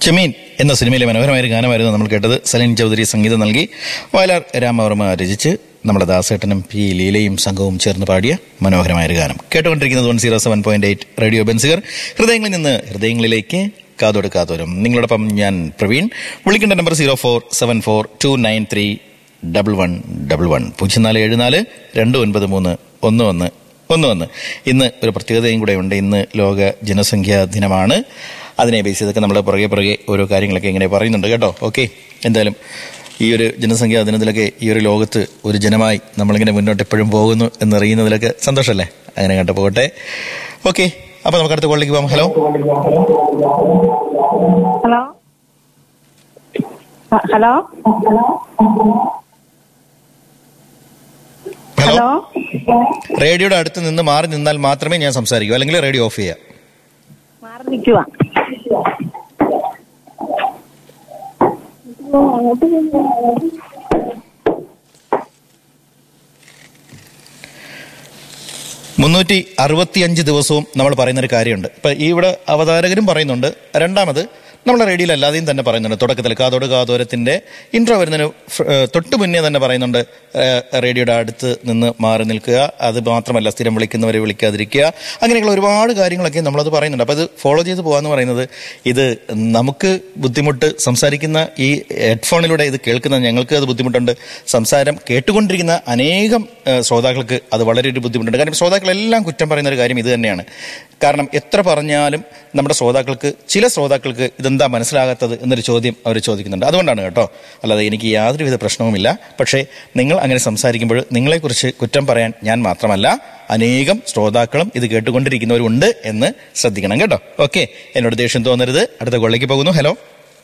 ചെമീൻ എന്ന സിനിമയിലെ മനോഹരമായ ഒരു ഗാനമായിരുന്നു നമ്മൾ കേട്ടത് സലീൻ ചൗധരി സംഗീതം നൽകി വയലാർ രാമവർമ്മ രചിച്ച് നമ്മുടെ ദാസേട്ടനും പി ലീലയും സംഘവും ചേർന്ന് പാടിയ മനോഹരമായ ഒരു ഗാനം കേട്ടുകൊണ്ടിരിക്കുന്നത് one zero seven point eight radio Benziger ഹൃദയങ്ങളിൽ നിന്ന് ഹൃദയങ്ങളിലേക്ക് കാതോട് കാതോരം നിങ്ങളോടൊപ്പം ഞാൻ പ്രവീൺ വിളിക്കേണ്ട number zero four seven four two nine three double one double one പൂജ്യം നാല് ഏഴ് നാല് രണ്ട് ഒൻപത് മൂന്ന് ഒന്ന് ഒന്ന് ഒന്ന് ഒന്ന് ഇന്ന് ഒരു പ്രത്യേകതയും കൂടെ ഉണ്ട് ഇന്ന് ലോക ജനസംഖ്യാ ദിനമാണ് അതിനെ ബേസ് ചെയ്തൊക്കെ നമ്മൾ പുറകെ പുറകെ ഓരോ കാര്യങ്ങളൊക്കെ ഇങ്ങനെ പറയുന്നുണ്ട് കേട്ടോ ഓക്കെ എന്തായാലും ഈ ഒരു ജനസംഖ്യാ ദിനത്തിലൊക്കെ ഈ ഒരു ലോകത്ത് ഒരു ജനമായി നമ്മളിങ്ങനെ മുന്നോട്ട് എപ്പോഴും പോകുന്നു എന്നറിയുന്നതിലൊക്കെ സന്തോഷമല്ലേ അങ്ങനെ കണ്ടു പോകട്ടെ ഓക്കെ അപ്പൊ നമുക്ക് അടുത്ത കോളിലേക്ക് പോകാം ഹലോ ഹലോ ഹ- ഹലോ ഹലോ ഹലോ റേഡിയോയുടെ അടുത്ത് നിന്ന് മാറി നിന്നാൽ മാത്രമേ ഞാൻ സംസാരിക്കൂ അല്ലെങ്കിൽ റേഡിയോ ഓഫ് ചെയ്യാം മാറി നിൽക്കുക മുന്നൂറ്റി അറുപത്തിയഞ്ച് ദിവസവും നമ്മൾ പറയുന്ന ഒരു കാര്യമുണ്ട് ഇപ്പൊ ഈ ഇവിടെ അവതാരകരും പറയുന്നുണ്ട് രണ്ടാമത് നമ്മളെ റേഡിയോയിൽ അല്ലാതെയും തന്നെ പറയുന്നുണ്ട് തുടക്കത്തിൽ കാതോട് കാതോരത്തിന്റെ ഇൻട്രോ വരുന്നതിന് ഫ- ഏഹ് തൊട്ട് മുന്നേ തന്നെ പറയുന്നുണ്ട് ഏഹ് റേഡിയോയുടെ അടുത്ത് നിന്ന് മാറി നിൽക്കുക അത് മാത്രമല്ല സ്ഥിരം വിളിക്കുന്നവരെ വിളിക്കാതിരിക്കുക അങ്ങനെയുള്ള ഒരുപാട് കാര്യങ്ങളൊക്കെ നമ്മളത് പറയുന്നുണ്ട് അപ്പൊ അത് ഫോളോ ചെയ്ത് പോകാന്ന് പറയുന്നത് ഇത് നമുക്ക് ബുദ്ധിമുട്ട് സംസാരിക്കുന്ന ഈ ഹെഡ്ഫോണിലൂടെ ഇത് കേൾക്കുന്ന ഞങ്ങൾക്ക് അത് ബുദ്ധിമുട്ടുണ്ട് സംസാരം കേട്ടുകൊണ്ടിരിക്കുന്ന അനേകം ഏഹ്, ശ്രോതാക്കൾക്ക് അത് വളരെ ഒരു ബുദ്ധിമുട്ടുണ്ട് കാരണം ശ്രോതാക്കളെല്ലാം കുറ്റം പറയുന്ന ഒരു കാര്യം ഇത് തന്നെയാണ് കാരണം എത്ര പറഞ്ഞാലും നമ്മുടെ ശ്രോതാക്കൾക്ക് ചില ശ്രോതാക്കൾക്ക് ഇതെന്താ മനസ്സിലാകാത്തത് എന്നൊരു ചോദ്യം അവർ ചോദിക്കുന്നുണ്ട് അതുകൊണ്ടാണ് കേട്ടോ അല്ലാതെ എനിക്ക് യാതൊരുവിധ പ്രശ്നവുമില്ല പക്ഷേ നിങ്ങൾ അങ്ങനെ സംസാരിക്കുമ്പോൾ നിങ്ങളെക്കുറിച്ച് കുറ്റം പറയാൻ ഞാൻ മാത്രമല്ല അനേകം ശ്രോതാക്കളും ഇത് കേട്ടുകൊണ്ടിരിക്കുന്നവരുണ്ട് എന്ന് ശ്രദ്ധിക്കണം കേട്ടോ ഓക്കെ എന്നോട് ദേഷ്യം തോന്നരുത് അടുത്ത കൊള്ളയ്ക്ക് പോകുന്നു ഹലോ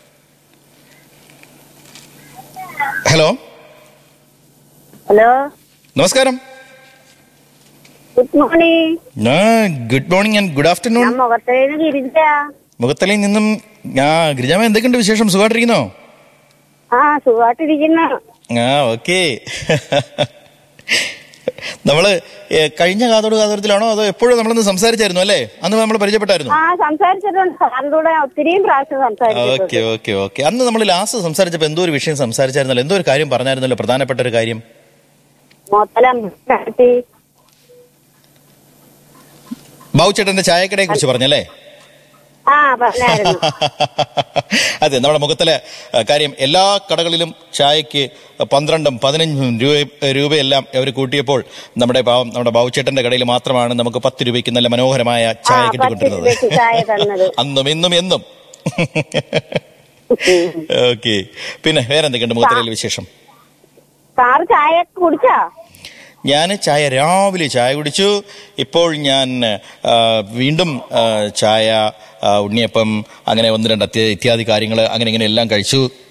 ഹലോ ഹലോ നമസ്കാരം good morning good morning and good afternoon ഞാൻ മുഖത്തേന്ന് ഗിരിജ മുഖത്തലയിൽ നിന്നും ആ ഗിരിജാമ എന്തൊക്കെയുണ്ട് വിശേഷം സുഖമായിട്ടിരിക്കുന്നോ ആ സുഖമായിട്ടിരിക്കുന്നു ആ ഓക്കെ നമ്മള് ഏ, കഴിഞ്ഞ കാതോട് കാതോരത്തിലാണോ അതോ എപ്പോഴും നമ്മളൊന്ന് സംസാരിച്ചായിരുന്നു അല്ലേ അന്ന് നമ്മൾ പരിചയപ്പെട്ടായിരുന്നു ആ സംസാരിച്ചിട്ടുണ്ട് സാറിന്റെ കൂടെ ഒത്തിരിയും പ്രാവശ്യം സംസാരിച്ചിട്ടുണ്ട് ഓക്കെ ഓക്കെ ഓക്കെ അന്ന് നമ്മൾ ലാസ്റ്റ് സംസാരിച്ചപ്പോ എന്തോ ഒരു വിഷയം സംസാരിച്ചായിരുന്നല്ലോ എന്തോ ഒരു കാര്യം പറഞ്ഞായിരുന്നല്ലോ പ്രധാനപ്പെട്ട ഒരു കാര്യം മൊത്തലം നടത്തി ബാബുച്ചേട്ടന്റെ ചായക്കടയെ കുറിച്ച് പറഞ്ഞല്ലേ ആ പറഞ്ഞായിരുന്നു അതെ നമ്മുടെ മുഖത്തിലെ ആ, കാര്യം എല്ലാ കടകളിലും ചായക്ക് പന്ത്രണ്ടും പതിനഞ്ചും രൂപ രൂപയെല്ലാം അവർ കൂട്ടിയപ്പോൾ നമ്മുടെ പാവം നമ്മുടെ ബാബുച്ചേട്ടന്റെ കടയിൽ മാത്രമാണ് നമുക്ക് പത്ത് രൂപയ്ക്ക് നല്ല മനോഹരമായ ചായ ആ, പത്ത് രൂപയ്ക്ക് കിട്ടിക്കൊണ്ടിരുന്നത് ചായ തന്നത്. അന്നും ഇന്നും എന്നും ഓക്കെ പിന്നെ വേറെന്തൊക്കെയുണ്ട് മുഖത്തിലെ വിശേഷം സാറ് ചായ കുടിച്ചോ ഞാൻ ചായ രാവിലെ ചായ കുടിച്ചു ഇപ്പോൾ ഞാൻ ആ, വീണ്ടും ആ, ചായ ആ, ഉണ്ണിയപ്പം അങ്ങനെ ഒന്ന് രണ്ട് അത്യ- ഇത്യാദി കാര്യങ്ങൾ അങ്ങനെ ഇങ്ങനെ എല്ലാം കഴിച്ചു